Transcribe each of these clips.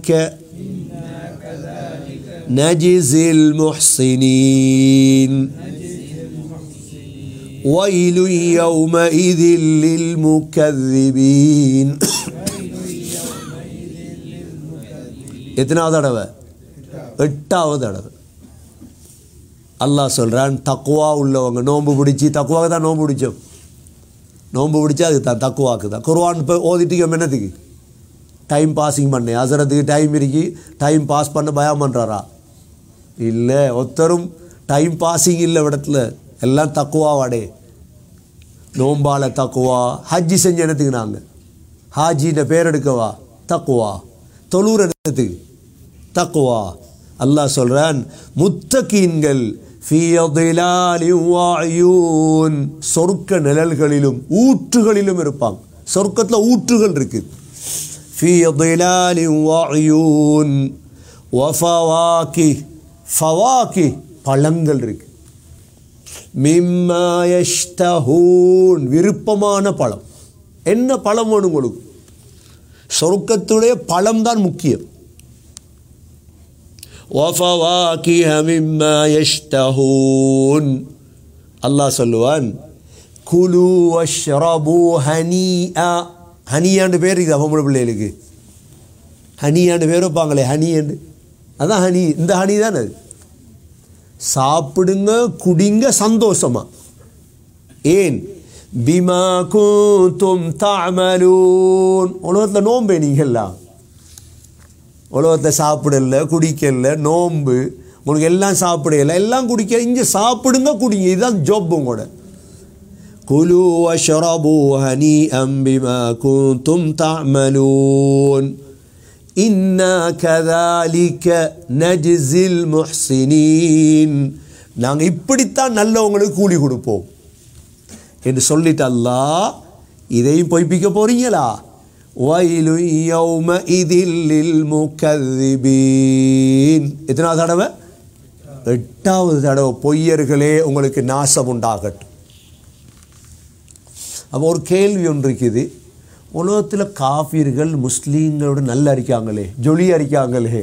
نجزي المحسنين ويل يومئذ للمكذبين எத்தனாவது தடவை எட்டாவது தடவை அல்லாஹ் சொல்கிறான் தக்குவா உள்ளவங்க நோன்பு பிடிச்சி தக்குவாக்கு தான் நோன்பு பிடிச்சோம் நோன்பு பிடிச்சா அதுக்கு தான் தக்குவாக்கு தான் குர்ஆன் இப்போ ஓதிட்டு என்னத்துக்கு டைம் பாஸிங் பண்ணேன் அசரத்துக்கு டைம் இருக்கு டைம் பாஸ் பண்ண பயம் பண்ணுறாரா இல்லை ஒருத்தரும் டைம் பாஸிங் இல்லை இடத்துல எல்லாம் தக்குவாவாடே நோம்பால தக்குவா ஹஜ்ஜி செஞ்ச இடத்துக்கு நாங்கள் ஹாஜின்ற பேர் எடுக்கவா தக்குவா தொழூர் இடத்துக்கு தக்குவா அல்லாஹ் சொல்கிறான் முத்தகீன்கள் ஃபீ ظِلَالٍ وَعُيُونٍ சொர்க்க நிழல்களிலும் ஊற்றுகளிலும் இருப்பாங்க சொர்க்கத்தில் ஊற்றுகள் இருக்குது في ظلال وعيون وفواكه فواكه பழங்கள் இருக்கு மிம்மா யஷ்தஹூன் விருப்பமான பழம் என்ன பழம் வேணும் உங்களுக்கு சொர்க்கத்துடைய பழம் தான் முக்கியம் وفواكه مما يشتهون அல்லாஹ் சொல்லுவான் குலு வஷ்ரபு ஹனியா ஹனியாண்டு பேர் இருக்குது பொம்பளை பிள்ளைகளுக்கு ஹனியாண்டு பேர் வைப்பாங்களே ஹனியாண்டு அதான் ஹனி இந்த ஹனி தானே அது சாப்பிடுங்க குடிங்க சந்தோஷமா ஏன் பிமா கூத்தும் தாமலூன் உலகத்தில் நோம்பே நீங்கள்லாம் உலகத்தில் சாப்பிடல குடிக்கல நோம்பு உங்களுக்கு எல்லாம் சாப்பிடல எல்லாம் குடிக்க இங்கே சாப்பிடுங்க குடிங்க இதுதான் ஜோப் உங்களோட குலு வஷ்ரபு ஹனீஅம் பிமா குந்தும் தஅமலூன் இன்னா கதாலிக நஜ்ஸில் முஹ்சினீன் நாங்கள் இப்படித்தான் நல்லவங்களுக்கு கூலி கொடுப்போம் என்று சொல்லிட்டு அல்லாஹ் இதையும் பொய்ப்பிக்க போறீங்களா வயலு யௌம இதில் முகதிபீன் எத்தனாவது தடவை எட்டாவது தடவை பொய்யர்களே உங்களுக்கு நாசம் உண்டாகட்டும் அப்போ ஒரு கேள்வி ஒன்று இருக்குது உலகத்தில் காஃபிர்கள் முஸ்லீம்களோட நல்லா இருக்காங்களே ஜொலி அரிக்காங்களே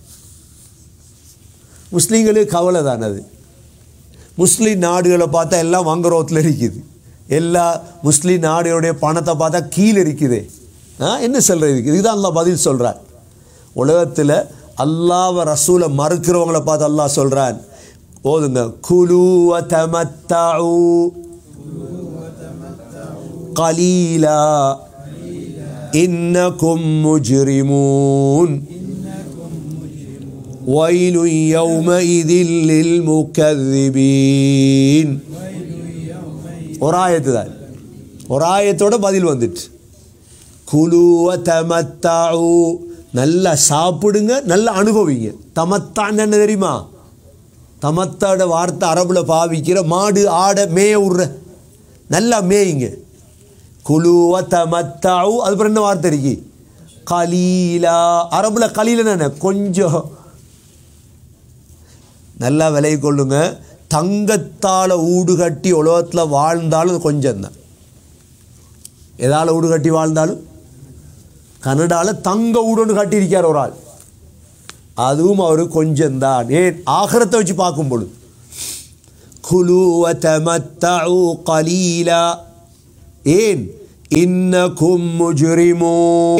முஸ்லீம்களுக்கு கவலை தானே அது முஸ்லீம் நாடுகளை பார்த்தா எல்லாம் வங்குரோத்தில் இருக்குது எல்லா முஸ்லீம் நாடுகளுடைய பணத்தை பார்த்தா கீழே இருக்குது ஆ என்ன சொல்கிறது இருக்குது இதுதான் அல்லாஹ் பதில் சொல்கிறார் உலகத்தில் அல்லாஹ் ரசூலை மறுக்கிறவங்களை பார்த்து அல்லாஹ் சொல்கிறான் ஓதுங்க குலு தமத்தாவு قليلا إنكم مجرمون ويل يومئذ للمكذبين ஒரு ஆயத்து தான் ஒரு ஆயத்தோட பதில் வந்துட்டு குலுவ தமத்தாவு நல்லா சாப்பிடுங்க நல்லா அனுபவிங்க தமத்தான் என்ன தெரியுமா தமத்தாட வார்த்தை அரபுல பாவிக்கிற மாடு ஆடை மேய விட்ற நல்லா மேயுங்க குலுவ தமத்தாவு அதுக்கப்புறம் என்ன வார்த்தை இருக்கு கலீலா அரபுல கலீல என்ன கொஞ்சம் நல்லா விலை கொள்ளுங்க தங்கத்தால் ஊடு கட்டி உலகத்தில் வாழ்ந்தாலும் அது கொஞ்சம் தான் எதால் ஊடு கட்டி வாழ்ந்தாலும் கனடாவில் தங்க ஊடுன்னு கட்டியிருக்கார் ஒரு ஆள் அதுவும் அவர் கொஞ்சம்தான் ஏன் ஆகரத்தை வச்சு பார்க்கும் பொழுது குலு வதமத்தஉ கலீலா ஏன் இன்னக்கும் முஜ்ரிமூன்